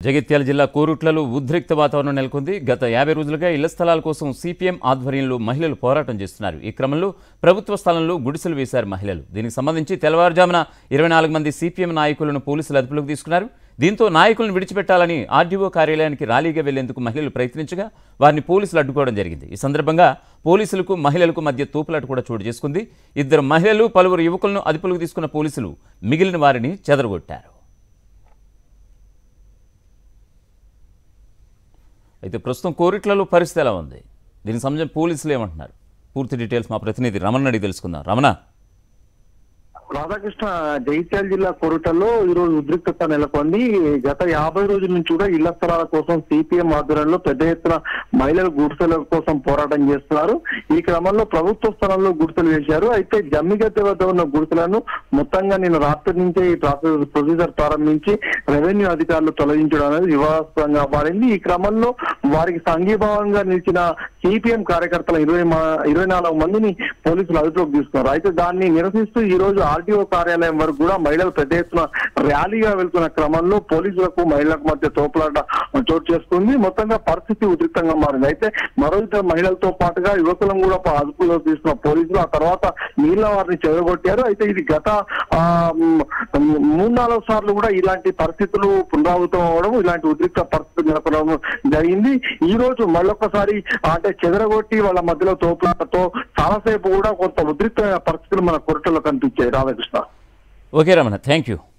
జగిత్యాల జిల్లా కోరుట్లలో ఉద్రిక్త వాతావరణం నెలకొంది గత యాభై రోజులుగా ఇళ్ల స్థలాల కోసం సిపిఎం ఆధ్వర్యంలో మహిళలు పోరాటం చేస్తున్నారు ఈ క్రమంలో ప్రభుత్వ స్థలంలో గుడిసెలు వేశారు మహిళలు దీనికి సంబంధించి తెల్లవారుజామున ఇరవై నాలుగు మంది సిపిఎం నాయకులను పోలీసులు అదుపులోకి తీసుకున్నారు దీంతో నాయకులను విడిచిపెట్టాలని ఆర్డీఓ కార్యాలయానికి ర్యాలీగా వెళ్లేందుకు మహిళలు ప్రయత్నించగా వారిని పోలీసులు అడ్డుకోవడం జరిగింది ఈ సందర్భంగా పోలీసులకు మహిళలకు మధ్య తోపులాట కూడా చోటు చేసుకుంది ఇద్దరు మహిళలు పలువురు యువకులను అదుపులోకి తీసుకున్న పోలీసులు మిగిలిన వారిని చెదరగొట్టారు అయితే ప్రస్తుతం కోరిట్లలో పరిస్థితి ఎలా ఉంది దీనికి సంబంధించిన పోలీసులు ఏమంటున్నారు పూర్తి డీటెయిల్స్ మా ప్రతినిధి రమణ అడిగి తెలుసుకుందాం రమణ రాధాకృష్ణ జగిత్యాల జిల్లా కొరుటల్లో ఈ రోజు ఉద్రిక్తత నెలకొంది గత యాభై రోజుల నుంచి కూడా ఇళ్ల స్థలాల కోసం సిపిఎం ఆధ్వర్యంలో పెద్ద ఎత్తున మహిళలు గుడిసెల కోసం పోరాటం చేస్తున్నారు ఈ క్రమంలో ప్రభుత్వ స్థలంలో గుడిసెలు వేశారు అయితే జమ్మిగద్దె వద్ద ఉన్న గుడిసెలను మొత్తంగా నేను రాత్రి నుంచే ఈ ప్రాసెస్ ప్రొసీజర్ ప్రారంభించి రెవెన్యూ అధికారులు తొలగించడం అనేది వివాదాస్పదంగా మారింది ఈ క్రమంలో వారికి సంఘీభావంగా నిలిచిన సిపిఎం కార్యకర్తల ఇరవై మా- ఇరవై నాలుగు మందిని పోలీసులు అదుపులోకి తీసుకున్నారు అయితే దాన్ని నిరసిస్తూ ఈ రోజు ఆర్టీఓ కార్యాలయం వరకు కూడా మహిళలు పెద్ద ఎత్తున ర్యాలీగా వెళ్తున్న క్రమంలో పోలీసులకు మహిళలకు మధ్య తోపులాట చోటు చేసుకుంది మొత్తంగా పరిస్థితి ఉద్రిక్తంగా మారింది అయితే మరో ఇద్దరు మహిళలతో పాటుగా యువకులను కూడా ప- అదుపులో తీసుకున్న పోలీసులు ఆ తర్వాత మిగిలిన వారిని చెదరగొట్టారు అయితే ఇది గత ఆ, మ్, మూడు నాలుగు సార్లు కూడా ఇలాంటి పరిస్థితులు పునరావృతం అవడం ఇలాంటి ఉద్రిక్త పరిస్థితులు నెలకొనడం జరిగింది ఈ రోజు మళ్ళొక్కసారి అంటే చెదరగొట్టి వాళ్ళ మధ్యలో తోపులాటతో చాలాసేపు కూడా కొంత ఉద్రిక్తమైన పరిస్థితులు మన కొరటలో కనిపించాయి Radhakrishna okay Ramana thank you